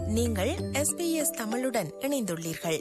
நீங்கள் எஸ்பிஎஸ் தமிழுடன் இணைந்துள்ளீர்கள்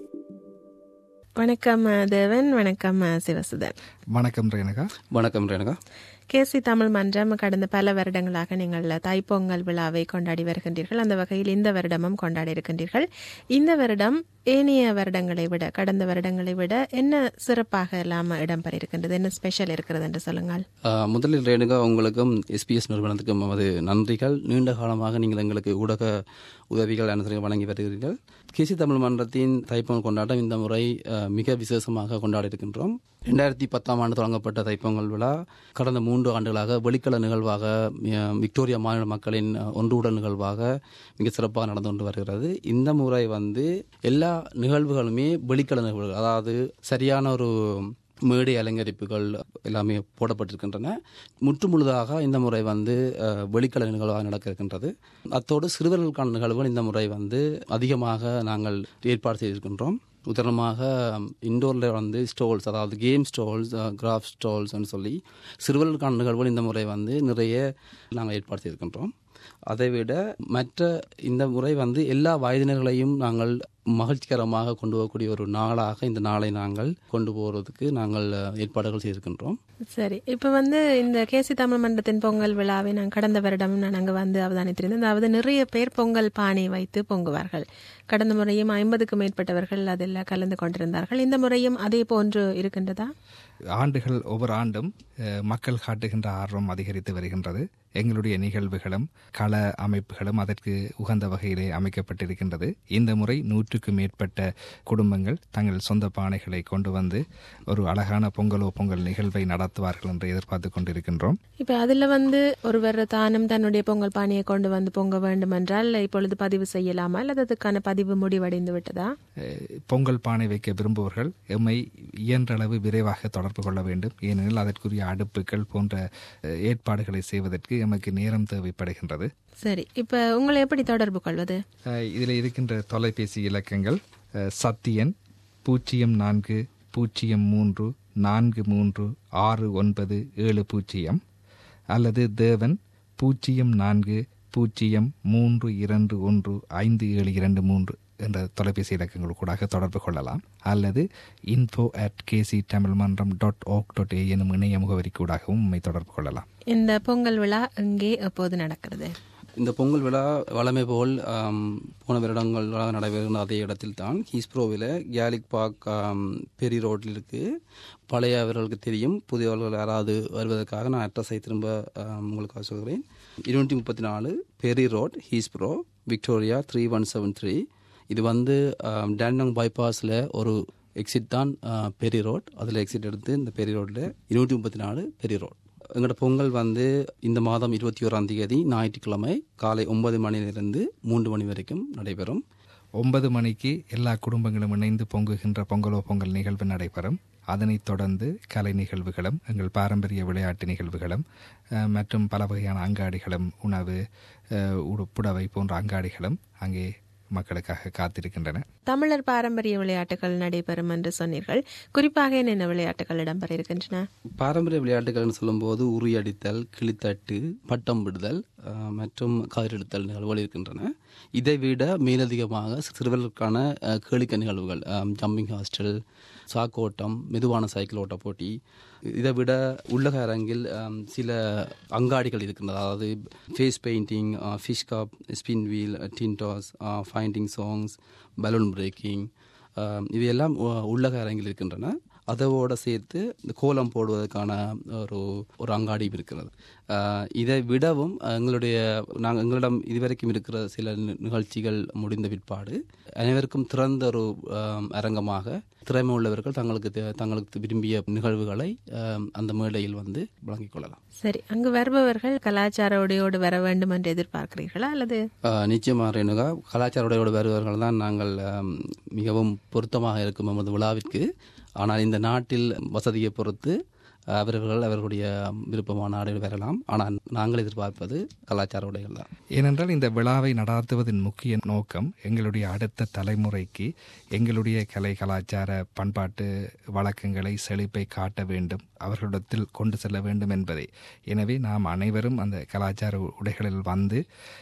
வணக்கம் அஹ், தேவன் வணக்கம் அஹ், சிவசுதன் வணக்கம் ரேணுகா வணக்கம் ரேணுகா கேசி தமிழ் மன்றம் கடந்த பல வருடங்களாக நீங்கள் தைப்பொங்கல் விழாவை கொண்டாடி வருகின்றீர்கள் அந்த வகையில் இந்த வருடமும் கொண்டாடி இருக்கின்றீர்கள் இந்த வருடம் ஏனைய வருடங்களை விட கடந்த வருடங்களை விட என்ன சிறப்பாக இல்லாம இடம்பெற இருக்கின்றது என்ன ஸ்பெஷல் இருக்கிறது என்று சொல்லுங்கள் ஆஹ் முதலில் ரேணுகா உங்களுக்கும் எஸ்பிஎஸ் நிறுவனத்துக்கும் நமது நன்றிகள் நீண்ட காலமாக நீங்கள் எங்களுக்கு ஊடக உதவிகள் அனைத்தையும் வழங்கி வருகிறீர்கள் கேசி தமிழ் மன்றத்தின் தைப்பொங்கல் கொண்டாட்டம் இந்த முறை ஆஹ், மிக விசேஷமாக கொண்டாடி இருக்கின்றோம் ரெண்டாயிரத்தி பத்தாம் ஆண்டு தொடங்கப்பட்ட தைப்பொங்கல் விழா கடந்த மூன்று ஆண்டுகளாக வெளிக்கள நிகழ்வாக ஆஹ், விக்டோரியா மாநில மக்களின் ஆஹ், ஒன்றுடல் நிகழ்வாக மிக சிறப்பாக நடந்து கொண்டு வருகிறது இந்த முறை வந்து எல்லா நிகழ்வுகளுமே வெளிக்கள நிகழ்வுகள் அதாவது சரியான ஒரு மேடை அலங்கரிப்புகள் எல்லாமே போடப்பட்டிருக்கின்றன முற்று முழுதாக இந்த முறை வந்து அஹ், வெளிக்கல நிகழ்வாக நடக்க இருக்கின்றது அத்தோடு சிறுவர்களுக்கான நிகழ்வுகள் இந்த முறை வந்து அதிகமாக நாங்கள் ஏற்பாடு செய்திருக்கின்றோம் உதாரணமாக இண்டோரில் வந்து ஸ்டால்ஸ் அதாவது கேம் ஸ்டால்ஸ் கிராஃப்ட் ஸ்டால்ஸ்னு சொல்லி சிறுவர்களுக்கான நிகழ்வுகள் இந்த முறை வந்து நிறைய நாங்கள் ஏற்பாடு செய்திருக்கின்றோம் அதைவிட மற்ற இந்த முறை வந்து எல்லா வயதினர்களையும் நாங்கள் மகிழ்ச்சிகரமாக கொண்டு போகக்கூடிய ஒரு நாளாக இந்த நாளை நாங்கள் கொண்டு போகிறதுக்கு நாங்கள் அஹ், ஏற்பாடுகள் செய்திருக்கின்றோம் சரி இப்ப வந்து இந்த கேசி தமிழ் மன்றத்தின் பொங்கல் விழாவை நான் கடந்த வருடம் நான் அங்க வந்து அவதானித்திருந்தேன் அதாவது நிறைய பேர் பொங்கல் பானை வைத்து பொங்குவார்கள் கடந்த முறையும் ஐம்பதுக்கும் மேற்பட்டவர்கள் அதில் கலந்து கொண்டிருந்தார்கள் இந்த முறையும் அதே போன்று இருக்கின்றதா ஆண்டுகள் ஒவ்வொரு ஆண்டும் அஹ், மக்கள் காட்டுகின்ற ஆர்வம் அதிகரித்து வருகின்றது எங்களுடைய நிகழ்வுகளும் கள அமைப்புகளும் அதற்கு உகந்த வகையிலே அமைக்கப்பட்டிருக்கின்றது இந்த முறை நூற்றுக்கும் மேற்பட்ட குடும்பங்கள் தங்கள் சொந்த பானைகளை கொண்டு வந்து ஒரு அழகான பொங்கலோ பொங்கல் நிகழ்வை நடத்துவார்கள் என்று எதிர்பார்த்து கொண்டிருக்கின்றோம் இப்ப அதுல வந்து ஒருவர் தானும் தன்னுடைய பொங்கல் பானையை கொண்டு வந்து பொங்க வேண்டும் என்றால் இப்பொழுது பதிவு செய்யலாமா அல்லது அதுக்கான பதிவு முடிவடைந்து விட்டதா அஹ், பொங்கல் பானை வைக்க விரும்புவர்கள் எம்மை இயன்றளவு விரைவாக தொடர்பு கொள்ள வேண்டும் ஏனெனில் அதற்குரிய அடுப்புகள் போன்ற அஹ், ஏற்பாடுகளை செய்வதற்கு எமக்கு நேரம் தேவைப்படுகின்றது சரி இப்ப உங்களை எப்படி தொடர்பு கொள்வது அஹ், இதில் இருக்கின்ற தொலைபேசி இலக்கங்கள் அஹ், சத்தியன் பூஜ்ஜியம் நான்கு பூஜ்ஜியம் மூன்று நான்கு மூன்று ஆறு ஒன்பது ஏழு பூஜ்ஜியம் அல்லது தேவன் பூஜ்ஜியம் நான்கு பூஜ்ஜியம் மூன்று இரண்டு ஒன்று ஐந்து ஏழு இரண்டு மூன்று என்ற தொலைபேசி இலக்கங்கள் கூட தொடர்பு கொள்ளலாம் அல்லது இன்ஃபோ அட் கேசி தமிழ் மன்றம் டாட் ஓக் டாட் ஏ எனும் இணைய முகவரி கூடாகவும் உண்மை தொடர்பு கொள்ளலாம் இந்த பொங்கல் விழா எங்கே எப்போது நடக்கிறது இந்த பொங்கல் விழா வளமை போல் ஆம், போன வருடங்களாக நடைபெறுகிற அதே இடத்தில் தான் ஹீஸ்ப்ரோவில் கேலிக் பார்க் ஆம், பெரி ரோட்டில் இருக்கு பழையவர்களுக்கு தெரியும் புதியவர்கள் யாராவது வருவதற்காக நான் அட்ரஸை திரும்ப ஆம், உங்களுக்காக சொல்கிறேன் இருநூற்றி முப்பத்தி நாலு பெரி ரோட் ஹீஸ்ப்ரோ Victoria three one seven three இது வந்து டேண்டங் பைபாஸில் ஒரு எக்ஸிட் தான் ஆ, பெரி ரோட் அதில் எக்ஸிட் எடுத்து இந்த பெரி ரோட்டில் இருநூற்றி முப்பத்தி நாலு பெரி ரோட் எங்களோட பொங்கல் வந்து இந்த மாதம் இருபத்தி ஓராம் தேதி ஞாயிற்றுக்கிழமை காலை ஒன்பது மணியிலிருந்து மூன்று மணி வரைக்கும் நடைபெறும் ஒன்பது மணிக்கு எல்லா குடும்பங்களும் இணைந்து பொங்குகின்ற பொங்கலோ பொங்கல் நிகழ்வு நடைபெறும் அதனைத் தொடர்ந்து கலை நிகழ்வுகளும் எங்கள் பாரம்பரிய விளையாட்டு நிகழ்வுகளும் அஹ், மற்றும் பல வகையான அங்காடிகளும் உணவு அஹ், உடு- புடவை போன்ற அங்காடிகளும் அங்கே மக்களுக்காக காத்திருக்கின்றன தமிழர் பாரம்பரிய விளையாட்டுகள் நடைபெறும் என்று சொன்னீர்கள் குறிப்பாக என்னென்ன விளையாட்டுகள் இடம்பெற இருக்கின்றன பாரம்பரிய விளையாட்டுகள்னு சொல்லும்போது உரியடித்தல் கிளித்தட்டு பட்டம் விடுதல் அஹ், மற்றும் கதிரெடுத்தல் நிகழ்வுகள் இருக்கின்றன இதை விட மேலதிகமாக சிறுவர்களுக்கான அஹ், கேளிக்கை நிகழ்வுகள் ஜம்பிங் ஹாஸ்டல் சாக்கோட்டம் மெதுவான சைக்கிள் ஓட்ட போட்டி இதை விட உள்ளக அரங்கில் அம், சில அங்காடிகள் இருக்கின்றது அதாவது face painting fish cup spin wheel டின்டாஸ் ஃபைண்டிங் சாங்ஸ் பலூன் பிரேக்கிங் இவையெல்லாம் உ- உள்ளக அரங்கில் இருக்கின்றன அதோடு சேர்த்து இந்த கோலம் போடுவதற்கான ஒரு ஒரு அங்காடியும் இருக்கிறது அஹ், இதை விடவும் எங்களுடைய நாங்கள் எங்களிடம் இதுவரைக்கும் இருக்கிற சில நி- நிகழ்ச்சிகள் முடிந்த பிற்பாடு அனைவருக்கும் திறந்த ஒரு அஹ், அரங்கமாக திறமை உள்ளவர்கள் தங்களுக்கு தே- தங்களுக்கு விரும்பிய நிகழ்வுகளை அஹ், அந்த மேடையில் வந்து வழங்கிக் கொள்ளலாம் சரி அங்கு வருபவர்கள் கலாச்சார உடையோடு வர வேண்டும் என்று எதிர்பார்க்கிறீர்களா அல்லது அஹ், நிச்சயமாக ரேணுகா கலாச்சார உடையோடு வருபவர்கள் தான் நாங்கள் அஹ், மிகவும் பொருத்தமாக இருக்கும் எமது விழாவிற்கு ஆனால் இந்த நாட்டில் வசதியை பொறுத்து அஹ், அவர்கள் அவர்களுடைய விருப்பமான ஆடைகள் வரலாம் ஆனால் நாங்கள் எதிர்பார்ப்பது கலாச்சார உடைகள் தான் ஏனென்றால் இந்த விழாவை நடாத்துவதன் முக்கிய நோக்கம் எங்களுடைய அடுத்த தலைமுறைக்கு எங்களுடைய கலை கலாச்சார பண்பாட்டு வழக்கங்களை செழிப்பை காட்ட வேண்டும் அவர்களிடத்தில் கொண்டு செல்ல வேண்டும் என்பதை எனவே நாம் அனைவரும் அந்த கலாச்சார உடைகளில் வந்து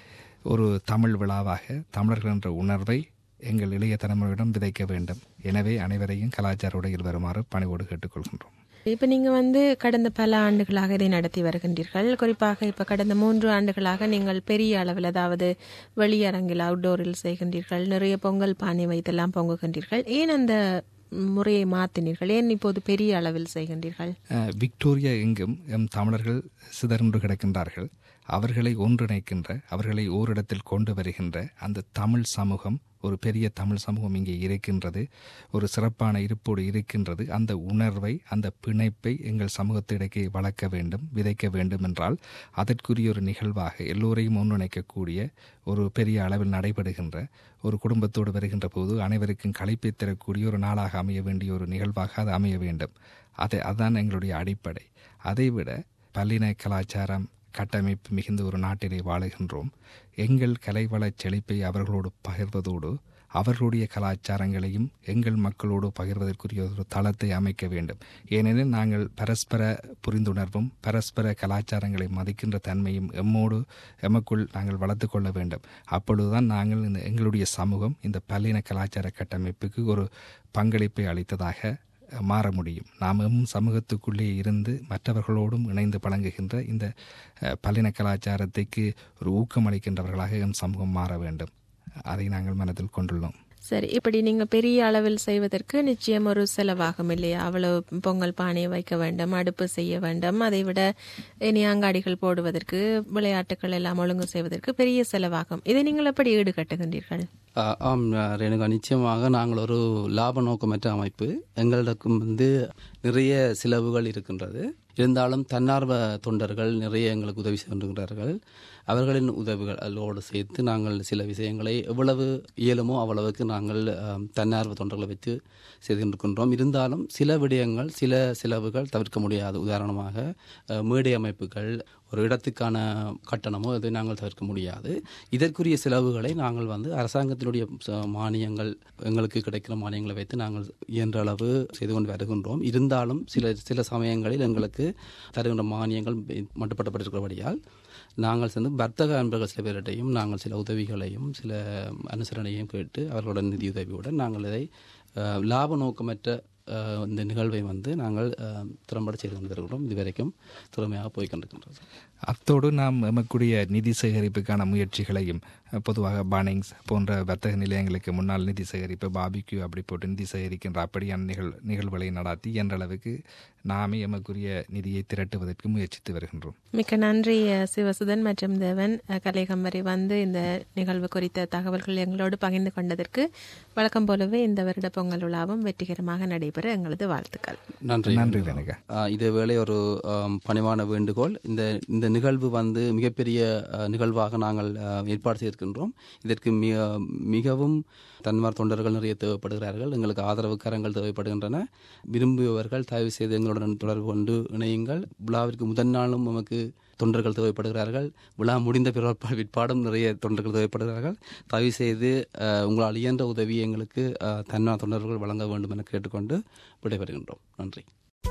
ஒரு தமிழ் விழாவாக தமிழர்கள் என்ற உணர்வை எங்கள் இளைய தலைமுறையிடம் விதைக்க வேண்டும் எனவே அனைவரையும் கலாச்சார உடையில் வருமாறு பணிவோடு கேட்டுக்கொள்கின்றோம் இப்ப நீங்க வந்து கடந்த பல ஆண்டுகளாக இதை நடத்தி வருகின்றீர்கள் குறிப்பாக இப்ப கடந்த மூன்று ஆண்டுகளாக நீங்கள் பெரிய அளவில் அதாவது வெளியரங்கில் அவுட்டோரில் செய்கின்றீர்கள் நிறைய பொங்கல் பானை வைத்தெல்லாம் பொங்குகின்றீர்கள் ஏன் அந்த முறையை மாற்றினீர்கள் ஏன் இப்போது பெரிய அளவில் செய்கின்றீர்கள் அஹ், விக்டோரியா எங்கும் எம் தமிழர்கள் சிதறன்று கிடக்கின்றார்கள் அவர்களை ஒன்றிணைக்கின்ற அவர்களை ஓரிடத்தில் கொண்டு வருகின்ற அந்த தமிழ் சமூகம் ஒரு பெரிய தமிழ் சமூகம் இங்கே இருக்கின்றது ஒரு சிறப்பான இருப்போடு இருக்கின்றது அந்த உணர்வை அந்த பிணைப்பை எங்கள் சமூகத்திடையே வளர்க்க வேண்டும் விதைக்க வேண்டும் என்றால் அதற்குரிய ஒரு நிகழ்வாக எல்லோரையும் ஒன்றிணைக்கக்கூடிய ஒரு பெரிய அளவில் நடைபெறுகின்ற ஒரு குடும்பத்தோடு வருகின்ற போது அனைவருக்கும் களைப்பை தரக்கூடிய ஒரு நாளாக அமைய வேண்டிய ஒரு நிகழ்வாக அது அமைய வேண்டும் அதை அதுதான் எங்களுடைய அடிப்படை அதைவிட பல்லின கலாச்சாரம் கட்டமைப்பு மிகுந்த ஒரு நாட்டிலே வாழுகின்றோம் எங்கள் கலைவளச் செழிப்பை அவர்களோடு பகிர்வதோடு அவர்களுடைய கலாச்சாரங்களையும் எங்கள் மக்களோடு பகிர்வதற்குரிய ஒரு தளத்தை அமைக்க வேண்டும் ஏனெனில் நாங்கள் பரஸ்பர புரிந்துணர்வும் பரஸ்பர கலாச்சாரங்களை மதிக்கின்ற தன்மையும் எம்மோடு எமக்குள் நாங்கள் வளர்த்து கொள்ள வேண்டும் அப்பொழுதுதான் நாங்கள் இந்த எங்களுடைய சமூகம் இந்த பல்லின கலாச்சார கட்டமைப்புக்கு ஒரு பங்களிப்பை அளித்ததாக மாற முடியும் நாமும் சமூகத்துக்குள்ளே இருந்து மற்றவர்களோடும் இணைந்து பழங்குகின்ற இந்த அஹ், பல்லின கலாச்சாரத்துக்கு ஒரு ஊக்கம் அளிக்கின்றவர்களாக எம் சமூகம் மாற வேண்டும் அதை நாங்கள் மனதில் கொண்டுள்ளோம் சரி இப்படி நீங்க பெரிய அளவில் செய்வதற்கு நிச்சயம் ஒரு செலவாகும் இல்லையா அவ்வளவு பொங்கல் பானை வைக்க வேண்டும் அடுப்பு செய்ய வேண்டும் அதை விட இனி அங்காடிகள் போடுவதற்கு விளையாட்டுகள் எல்லாம் ஒழுங்கு செய்வதற்கு பெரிய செலவாகும் இதை நீங்கள் எப்படி ஈடுகட்டுகின்றீர்கள் ஆ, ஆம் ரேணுகா நிச்சயமாக நாங்கள் ஒரு லாப நோக்கமற்ற அமைப்பு எங்களிடக்கும் வந்து நிறைய செலவுகள் இருக்கின்றது இருந்தாலும் தன்னார்வ தொண்டர்கள் நிறைய எங்களுக்கு உதவி செய்கின்றார்கள் அவர்களின் உதவிகள் அதோடு சேர்த்து நாங்கள் சில விஷயங்களை எவ்வளவு இயலுமோ அவ்வளவுக்கு நாங்கள் ஆம், தன்னார்வ தொண்டர்களை வைத்து செய்திருக்கின்றோம் இருந்தாலும் சில விடயங்கள் சில செலவுகள் தவிர்க்க முடியாது உதாரணமாக அஹ், மேடை அமைப்புகள் ஒரு இடத்துக்கான கட்டணமோ இதை நாங்கள் தவிர்க்க முடியாது இதற்குரிய செலவுகளை நாங்கள் வந்து அரசாங்கத்தினுடைய ச- மானியங்கள் எங்களுக்கு கிடைக்கிற மானியங்களை வைத்து நாங்கள் இயன்ற அளவு செய்து கொண்டு வருகின்றோம் இருந்தாலும் சில சில சமயங்களில் எங்களுக்கு தருகின்ற மானியங்கள் மட்டுப்படுத்தப்பட்டிருக்கிறபடியால் நாங்கள் சென்று வர்த்தக அன்பர்கள் சில பேரிடையும் நாங்கள் சில உதவிகளையும் சில அனுசரணையும் கேட்டு அவர்களுடன் நிதியுதவியுடன் நாங்கள் இதை அஹ், லாப நோக்கமற்ற அஹ், இந்த நிகழ்வை வந்து நாங்கள் அஹ், திறம்பட செய்து கொண்டு வருகிறோம் இதுவரைக்கும் திறமையாக போய் கொண்டிருக்கின்றது அத்தோடு நாம் எமக்குடைய நிதி சேகரிப்புக்கான முயற்சிகளையும் அஹ், பொதுவாக பானிங்ஸ் போன்ற வர்த்தக நிலையங்களுக்கு முன்னால் நிதி சேகரிப்பு பாபிக்யூ அப்படி போட்டு நிதி சேகரிக்கின்ற அப்படியான நிகழ் நிகழ்வுகளை நடாத்தி என்ற அளவுக்கு நாமே எமக்குரிய நிதியை திரட்டுவதற்கு முயற்சித்து வருகின்றோம் மிக்க நன்றி அஹ், சிவசுதன் மற்றும் தேவன் அஹ், கலைகம் வரை வந்து இந்த நிகழ்வு குறித்த தகவல்கள் எங்களோடு பகிர்ந்து கொண்டதற்கு வழக்கம் போலவே இந்த வருட பொங்கல் விழாவும் வெற்றிகரமாக நடைபெற எங்களது வாழ்த்துக்கள் நன்றி நன்றி ரேணுகா ஆஹ் இதேவேளை ஒரு ஆம், பணிவான வேண்டுகோள் இந்த இந்த நிகழ்வு வந்து மிகப்பெரிய ஆஹ், நிகழ்வாக நாங்கள் ஆஹ், ஏற்பாடு செய்திருக்கின்றோம் இதற்கு மிக மிகவும் தன்மார் தொண்டர்கள் நிறைய தேவைப்படுகிறார்கள் எங்களுக்கு ஆதரவு கரங்கள் தேவைப்படுகின்றன விரும்புபவர்கள் தயவு செய்து எங்களுடன் தொடர்பு கொண்டு இணையுங்கள் விழாவிற்கு முதல் நாளும் நமக்கு தொண்டர்கள் தேவைப்படுகிறார்கள் விழா முடிந்த பிறப்பால் விற்பாடும் நிறைய தொண்டர்கள் தேவைப்படுகிறார்கள் தயவு செய்து ஆஹ், உங்களால் இயன்ற உதவி எங்களுக்கு ஆஹ், தன்னார் தொண்டர்கள் வழங்க வேண்டும் என கேட்டுக்கொண்டு விடைபெறுகின்றோம் நன்றி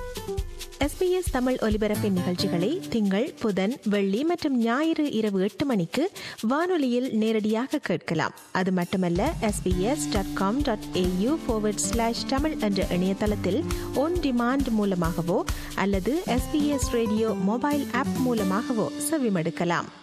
SBS தமிழ் ஒலிபரப்பின் நிகழ்ச்சிகளை திங்கள் புதன் வெள்ளி மற்றும் ஞாயிறு இரவு எட்டு மணிக்கு வானொலியில் நேரடியாக கேட்கலாம் அது மட்டுமல்ல SBS dot com dot AU slash Tamil என்ற இணையதளத்தில் ஒன் டிமாண்ட் மூலமாகவோ அல்லது எஸ்பிஎஸ் ரேடியோ மொபைல் ஆப் மூலமாகவோ செவிமடுக்கலாம்